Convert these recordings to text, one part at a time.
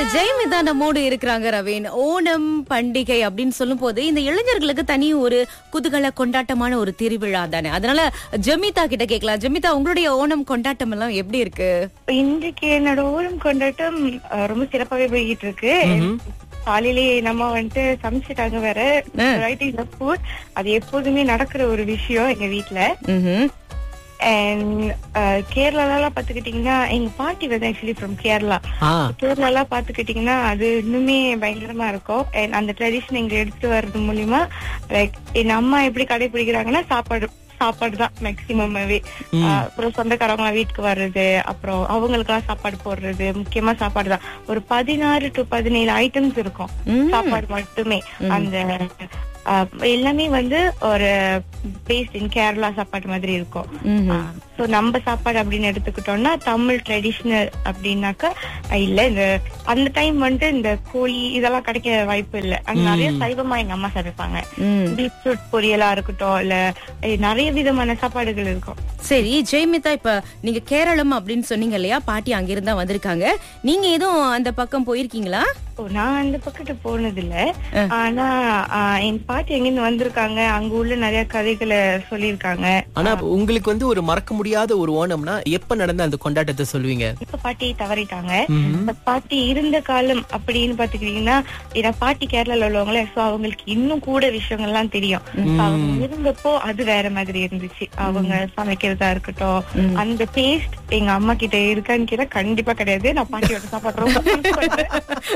ஜெயமிதா நம்மோடு இருக்கிறாங்க ரவீன் ஓணம் பண்டிகை அப்படின்னு சொல்லும் போது இந்த இளைஞர்களுக்கு தனி ஒரு குதூகல கொண்டாட்டமான ஒரு திருவிழா தானே அதனால ஜெமிதா கிட்ட கேட்கலாம் ஜெமிதா உங்களுடைய ஓணம் கொண்டாட்டம் எல்லாம் எப்படி இருக்கு இன்றைக்கு என்னோட ஓணம் கொண்டாட்டம் அஹ், ரொம்ப சிறப்பாவே போய்கிட்டு இருக்கு காலையிலேயே நம்ம வந்துட்டு சமைச்சிட்டாங்க வேற ரைட்டிங் ஃபுட் அது எப்போதுமே நடக்கிற ஒரு விஷயம் எங்க வீட்ல ம்ஹும். அண்ட் கேரளால எல்லாம் பாத்துக்கிட்டீங்கன்னா எங்க பாட்டி வந்து ஆக்சுவலி ஃப்ரம் கேரளா ஆ கேரளா எல்லாம் பாத்துக்கிட்டீங்கன்னா அது இன்னுமே பயங்கரமா இருக்கும் and அந்த ட்ரெடிஷன் இங்க எடுத்துட்டு வர்றது மூலியமா லைக் என் அம்மா எப்படி கடைபிடிக்கிறாங்கன்னா சாப்பாடு சாப்பாடு தான் மேக்சிமமாவே அப்புறம் சொந்தக்காரங்க வீட்டுக்கு வர்றது அப்புறம் அவங்களுக்கெல்லாம் சாப்பாடு போடுறது முக்கியமா சாப்பாடு தான் ஒரு பதினாறு டு பதினேழு ஐட்டம்ஸ் இருக்கும் சாப்பாடு மட்டுமே அந்த அஹ், எல்லாமே வந்து ஒரு பேஸ்ட் இன் கேரளா சாப்பாடு மாதிரி இருக்கும் சோ நம்ம சாப்பாடு அப்படின்னு எடுத்துக்கிட்டோம்னா தமிழ் ட்ரெடிஷ்னல் அப்படின்னாக்கா அஹ் இல்ல இந்த அந்த டைம் வந்து இந்த கோழி இதெல்லாம் கிடைக்க வாய்ப்பு இல்ல அங்க நிறைய சைவமா எங்க அம்மா சமைப்பாங்க ம். பீட்ரூட் பொரியலா இருக்கட்டும் இல்ல அஹ் நிறைய விதமான சாப்பாடுகள் இருக்கும் சரி ஜெயமிதா இப்ப நீங்க கேரளம் அப்படின்னு சொன்னீங்க இல்லையா பாட்டி அங்கிருந்தா வந்திருக்காங்க நீங்க எதுவும் அந்த பக்கம் போயிருக்கீங்களா ஓ, நான் அந்த பக்கத்து போனது இல்ல ஆனா ஆஹ், என் பாட்டி எங்கிருந்து வந்திருக்காங்க அங்க உள்ள நிறைய கதைகளை சொல்லியிருக்காங்க ஆனா உங்களுக்கு வந்து ஒரு மறக்க முடியாத ஒரு ஓணம்னா எப்ப நடந்த அந்த கொண்டாட்டத்தை சொல்லுவீங்க இப்ப பாட்டி தவறிட்டாங்க இப்ப பாட்டி இருந்த காலம் அப்படின்னு பாத்துக்கிட்டீங்கன்னா ஏன்னா பாட்டி கேரளால உள்ளவங்களே சோ அவங்களுக்கு இன்னும் கூட விஷயங்கள்லாம் தெரியும் So, அவங்க இருந்தப்போ அது வேற மாதிரி இருந்துச்சு அவங்க சமைக்கிறதா இருக்கட்டும் அந்த டேஸ்ட் எங்க அம்மா கிட்ட இருக்கான்னு கேட்டா கண்டிப்பா கிடையாது நான் பாட்டியோட சாப்பாடு ரொம்ப miss பண்றேன்.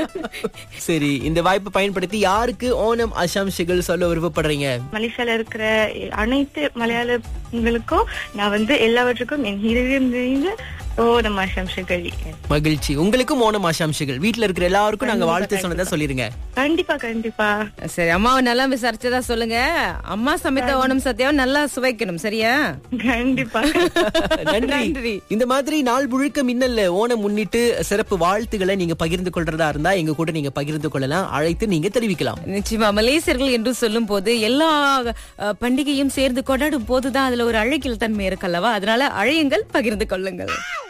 சரி இந்த வாய்ப்பை பயன்படுத்தி யாருக்கு ஓணம் அசாம்ஷிகள் சொல்ல விருப்பப்படுறீங்க மலேசியால இருக்கிற அனைத்து மலையாளங்களுக்கும் நான் வந்து எல்லாவற்றுக்கும் என் இதயம் நிறைந்த ஓ நம்ம அசம்சங்கள் மகிழ்ச்சி உங்களுக்கும் ஓணம் ஆசாம்ஷிகள் வீட்ல இருக்கிற எல்லாருக்கும் நாங்க வாழ்த்து சொன்னதா சொல்லிருங்க கண்டிப்பா கண்டிப்பா சரி அம்மாவை நல்லா விசாரிச்சதா சொல்லுங்க அம்மா சமைத்த ஓணம் சத்தியாவை நல்லா சுவைக்கணும் சரியா கண்டிப்பா நன்றி நன்றி. இந்த மாதிரி நாள் முழுக்க மின்னல்ல ஓணம் முன்னிட்டு சிறப்பு வாழ்த்துக்களை நீங்க பகிர்ந்து கொள்றதா இருந்தா எங்க கூட நீங்க பகிர்ந்து கொள்ளலாம் அழைத்து நீங்க தெரிவிக்கலாம் நிச்சயமா மலேசியர்கள் என்று சொல்லும் போது எல்லா அஹ், பண்டிகையும் சேர்ந்து கொண்டாடும் போதுதான் அதுல ஒரு அழகியல் தன்மை இருக்கல்லவா அதனால அழையுங்கள் பகிர்ந்து கொள்ளுங்கள்